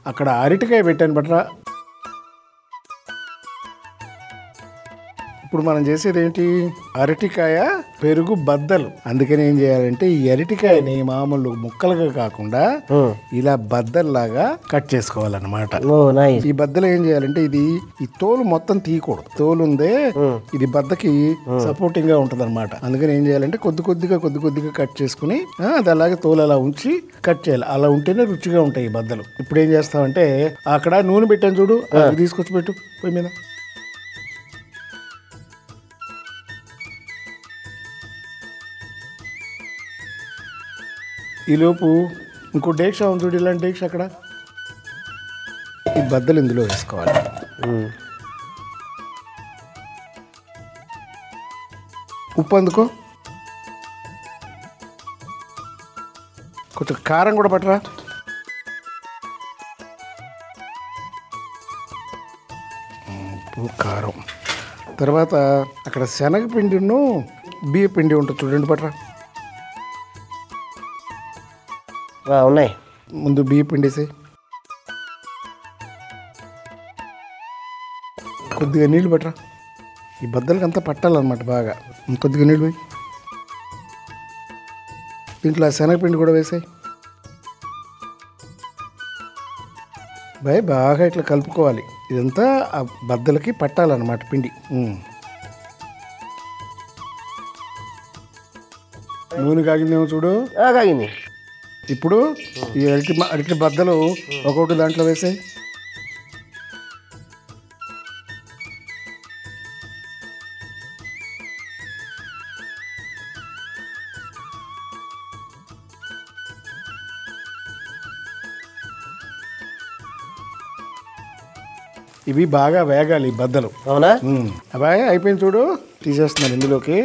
అక్కడ అరటికాయ పెట్టాను బట్రా ఇప్పుడు మనం చేసేది ఏంటి అరటికాయ పెరుగు బద్దలు అందుకని ఏం చేయాలంటే ఈ అరటికాయని మామూలు ముక్కలుగా కాకుండా ఇలా బద్దల్లాగా కట్ చేసుకోవాలన్నమాట ఓ నైస్ ఈ బద్దలు ఏం చేయాలంటే ఇది ఈ తోలు మొత్తం తీయకూడదు తోలు ఉందే ఇది బద్దకి సపోర్టింగ్ గా ఉంటది అనమాట అందుకని ఏం చేయాలంటే కొద్ది కొద్దిగా కొద్ది కొద్దిగా కట్ చేసుకుని ఆ, అది అలాగే తోలు అలా ఉంచి కట్ చేయాలి అలా ఉంటేనే రుచిగా ఉంటాయి ఈ బద్దలు ఇప్పుడు ఏం చేస్తామంటే అక్కడ నూనె పెట్టాను చూడు అది తీసుకొచ్చి పెట్టు పొయ్యి మీద ఈలోపు ఇంకో డేక్ష ఉంది చూడు ఇలాంటి డేక్ష అక్కడ ఈ బద్దలు ఇందులో వేసుకోవాలి ఉప్పు అందుకో కొంచెం కారం కూడా పట్టరా ఉప్పు కారం తర్వాత అక్కడ శనగపిండిను బియ్య పిండి ఉంటుంది చూడండి పట్రా ఉన్నాయి ముందు బియ్య పిండి వేసేయ్ కొద్దిగా నీళ్ళు పట్టరా ఈ బద్దలకి అంతా పట్టాలన్నమాట బాగా కొద్దిగా నీళ్ళు పోయి దీంట్లో ఆ శనగపిండి కూడా వేసాయి బాయ్ బాగా ఇట్లా కలుపుకోవాలి ఇదంతా ఆ బద్దలకి పట్టాలన్నమాట పిండి ఉమ్. నూనె కాగిందేమో చూడు ఆ, కాగింది ఇప్పుడు ఈ అరటి మ- అరటి బద్దలు ఒక్కొక్కటి దాంట్లో వేసాయి ఇవి బాగా వేగాలి ఈ బద్దలు అవునా ఉమ్. అబ్బాయి అయిపోయింది చూడు తీసేస్తున్నాను ఇందులోకి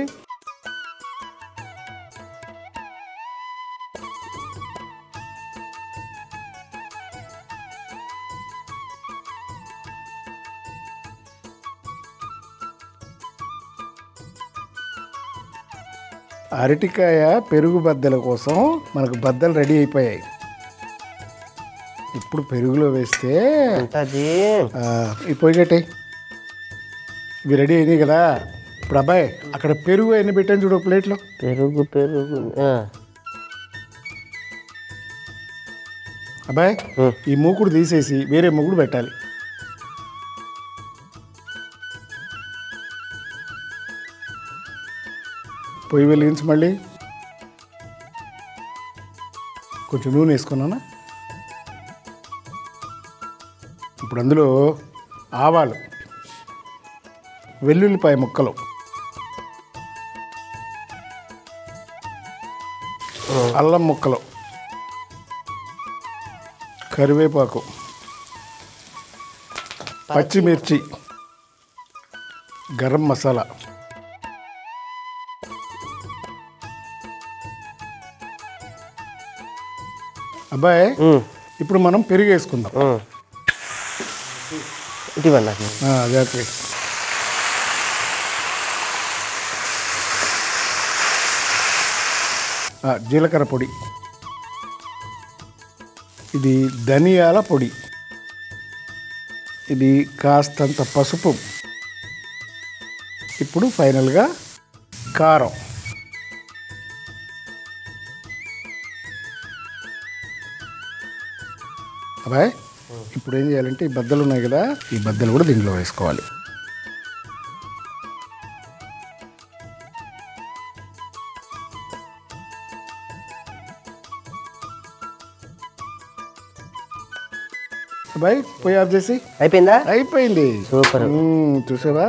అరటికాయ పెరుగు బద్దల కోసం మనకు బద్దలు రెడీ అయిపోయాయి ఇప్పుడు పెరుగులో వేస్తే ఉంటుంది ఆ, ఈ పొయ్యి కట్టాయి ఇవి రెడీ అయినాయి కదా ఇప్పుడు అబ్బాయి అక్కడ పెరుగు ఎన్ని పెట్టాను చూడు ఒక ప్లేట్లో పెరుగు పెరుగు ఆ. అబ్బాయి ఉం. ఈ మూకుడు తీసేసి వేరే మూకుడు పెట్టాలి పొయ్యి వెలిగించి మళ్ళీ కొంచెం నూనె వేసుకున్నానా ఇప్పుడు అందులో ఆవాలు వెల్లుల్లిపాయ ముక్కలు అల్లం ముక్కలు కరివేపాకు పచ్చిమిర్చి గరం మసాలా అబ్బాయి ఉమ్, ఇప్పుడు మనం పెరుగు వేసుకుందాం ఉమ్. ఇటీవల నాకు ఆ, అదే అదే. ఆ, జీలకర్ర పొడి ఇది ధనియాల పొడి ఇది కాస్తంత పసుపు ఇప్పుడు ఫైనల్గా కారం అబ్బాయి ఇప్పుడు ఏం చేయాలంటే ఈ బద్దలు ఉన్నాయి కదా ఈ బద్దలు కూడా దీంట్లో వేసుకోవాలి అబ్బాయి పోయి ఆఫ్ చేసి అయిపోయిందా అయిపోయింది సూపర్ మ్మ్, చూసావా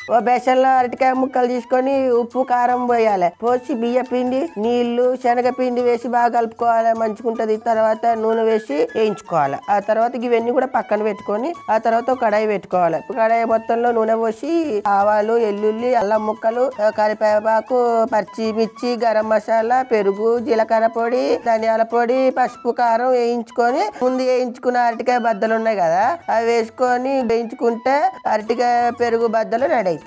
ఓ బేసన్లో అరటికాయ ముక్కలు తీసుకొని ఉప్పు కారం పోయాలి పోసి బియ్య పిండి నీళ్లు శనగపిండి వేసి బాగా కలుపుకోవాలి మంచుకుంటది తర్వాత నూనె వేసి వేయించుకోవాలి ఆ తర్వాత ఇవన్నీ కూడా పక్కన పెట్టుకొని ఆ తర్వాత ఒక కడాయి పెట్టుకోవాలి కడాయి మొత్తంలో నూనె పోసి ఆవాలు ఎల్లుల్లి అల్లం ముక్కలు ఆ, కరివేపాకు పచ్చిమిర్చి గరం మసాలా పెరుగు జీలకర్ర పొడి ధనియాల పొడి పసుపు కారం వేయించుకొని ముందు వేయించుకున్న అరటికాయ బద్దలు ఉన్నాయి కదా అవి వేసుకొని వేయించుకుంటే అరటికాయ పెరుగు బద్దలు రెడీ